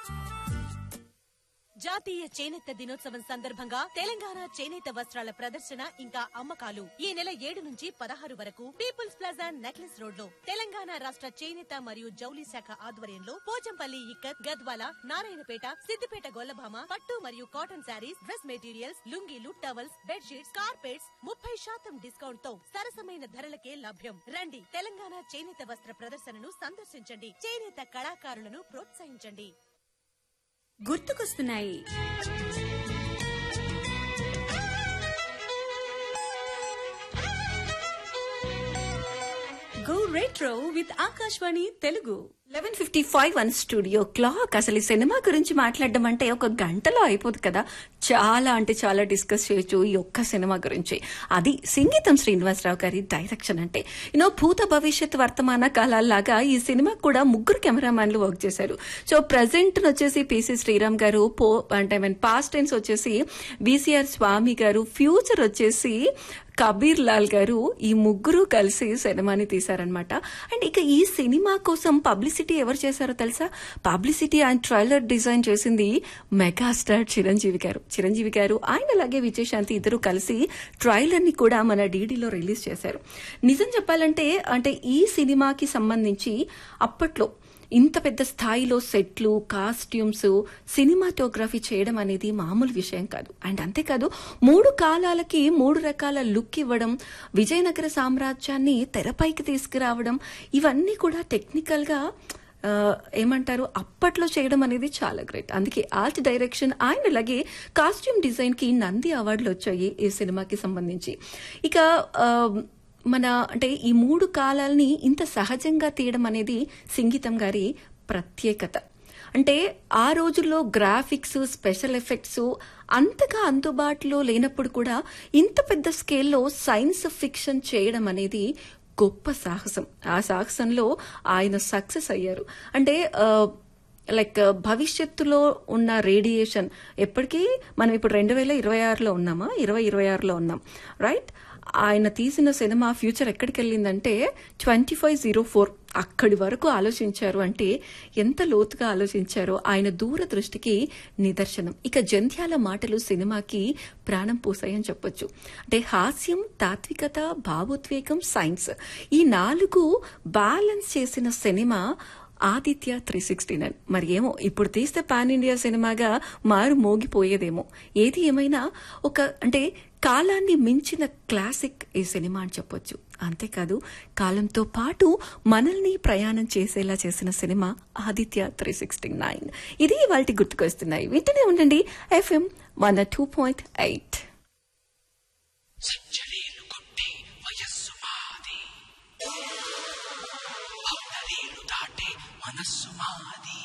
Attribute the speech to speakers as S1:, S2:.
S1: జాతీయ చేనేత దినోత్సవం సందర్భంగా తెలంగాణ చేనేత వస్త్రాల ప్రదర్శన ఇంకా అమ్మకాలు ఈ నెల ఏడు నుంచి పదహారు వరకు పీపుల్స్ ప్లాజా నెక్లెస్ రోడ్ లో తెలంగాణ రాష్ట్ర చేనేత మరియు జౌలి శాఖ ఆధ్వర్యంలో పోచంపల్లి ఇక్కత్ గద్వాల నారాయణపేట సిద్దిపేట గొల్లభామ పట్టు మరియు కాటన్ శారీస్ డ్రెస్ మెటీరియల్స్ లుంగీలు టవల్స్ బెడ్షీట్స్ కార్పెట్స్ ముప్పై శాతం డిస్కౌంట్ తో సరసమైన ధరలకే లభ్యం రండి తెలంగాణ చేనేత వస్త్ర ప్రదర్శనను సందర్శించండి చేనేత కళాకారులను ప్రోత్సహించండి
S2: గుర్తుకొస్తున్నాయి go retro with Akashvani Telugu eleven fifty five one studio clock అసలు ఈ సినిమా గురించి మాట్లాడడం అంటే ఒక గంటలో అయిపోదు కదా చాలా అంటే చాలా డిస్కస్ చేయొచ్చు ఈ ఒక్క సినిమా గురించి అది సంగీతం శ్రీనివాసరావు గారి డైరెక్షన్ అంటే యూనో భూత భవిష్యత్ వర్తమాన కాలాల్లాగా ఈ సినిమా కూడా ముగ్గురు కెమెరామ్యాన్లు వర్క్ చేశారు సో ప్రజెంట్ వచ్చేసి పిసి శ్రీరామ్ గారు పో అంటే ఐ మీన్ పాస్ట్ టైమ్స్ వచ్చేసి బీసీఆర్ స్వామి గారు ఫ్యూచర్ వచ్చేసి కబీర్ లాల్ గారు ఈ ముగ్గురు కలిసి సినిమాని తీశారనమాట అండ్ ఇక ఈ సినిమా కోసం పబ్లిసిటీ ఎవరు చేశారో తెలుసా పబ్లిసిటీ అండ్ ట్రైలర్ డిజైన్ చేసింది మెగాస్టార్ చిరంజీవి గారు చిరంజీవి గారు ఆయన అలాగే విజయశాంతి ఇద్దరు కలిసి ట్రైలర్ ని కూడా మన డీడీలో రిలీజ్ చేశారు నిజం చెప్పాలంటే అంటే ఈ సినిమాకి సంబంధించి అప్పట్లో ఇంత పెద్ద స్థాయిలో సెట్లు కాస్ట్యూమ్స్ సినిమాటోగ్రఫీ చేయడం అనేది మామూలు విషయం కాదు అండ్ అంతేకాదు మూడు కాలాలకి మూడు రకాల లుక్ ఇవ్వడం విజయనగర సామ్రాజ్యాన్ని తెరపైకి తీసుకురావడం ఇవన్నీ కూడా టెక్నికల్ గా ఆ, ఏమంటారు అప్పట్లో చేయడం అనేది చాలా గ్రేట్ అందుకే ఆర్ట్ డైరెక్షన్ ఆయన అలాగే కాస్ట్యూమ్ డిజైన్ కి నంది అవార్డులు వచ్చాయి ఈ సినిమాకి సంబంధించి ఇక ఆ, మన అంటే ఈ మూడు కాలాల్ని ఇంత సహజంగా తీయడం అనేది సంగీతం గారి ప్రత్యేకత అంటే ఆ రోజుల్లో గ్రాఫిక్స్ స్పెషల్ ఎఫెక్ట్స్ అంతగా అందుబాటులో లేనప్పుడు కూడా ఇంత పెద్ద స్కేల్లో సైన్స్ ఫిక్షన్ చేయడం అనేది గొప్ప సాహసం ఆ సాహసంలో ఆయన సక్సెస్ అయ్యారు అంటే ఆ, లైక్ భవిష్యత్తులో ఉన్న రేడియేషన్ ఎప్పటికీ మనం ఇప్పుడు రెండు వేల ఇరవై ఆరులో ఉన్నామా ఇరవై ఇరవై ఆరులో ఉన్నాం రైట్ ఆయన తీసిన సినిమా ఫ్యూచర్ ఎక్కడికి వెళ్ళిందంటే ట్వంటీ ఫైవ్ జీరో ఫోర్ అక్కడి వరకు ఆలోచించారు అంటే ఎంత లోతుగా ఆలోచించారో ఆయన దూరదృష్టికి నిదర్శనం ఇక జంధ్యాల మాటలు సినిమాకి ప్రాణం పోసాయని చెప్పొచ్చు అంటే హాస్యం తాత్వికత భావోద్వేగం సైన్స్ ఈ నాలుగు బ్యాలెన్స్ చేసిన సినిమా ఆదిత్య త్రీ సిక్స్టీ నైన్ మరి ఏమో ఇప్పుడు తీస్తే పాన్ ఇండియా సినిమాగా మారు మోగిపోయేదేమో ఏది ఏమైనా ఒక అంటే కాలాన్ని మించిన క్లాసిక్ ఈ సినిమా అని చెప్పొచ్చు అంతేకాదు కాలంతో పాటు మనల్ని ప్రయాణం చేసేలా చేసిన సినిమా ఆదిత్య త్రీ సిక్స్టీ నైన్ ఇది వాళ్ళకి గుర్తుకొస్తున్నాయి వింటూనే ఉండండి FM one two point eight
S3: సెంచరీలు కొట్టి వయస్సు మాది బౌండరీలు దాటి మనస్సు మాది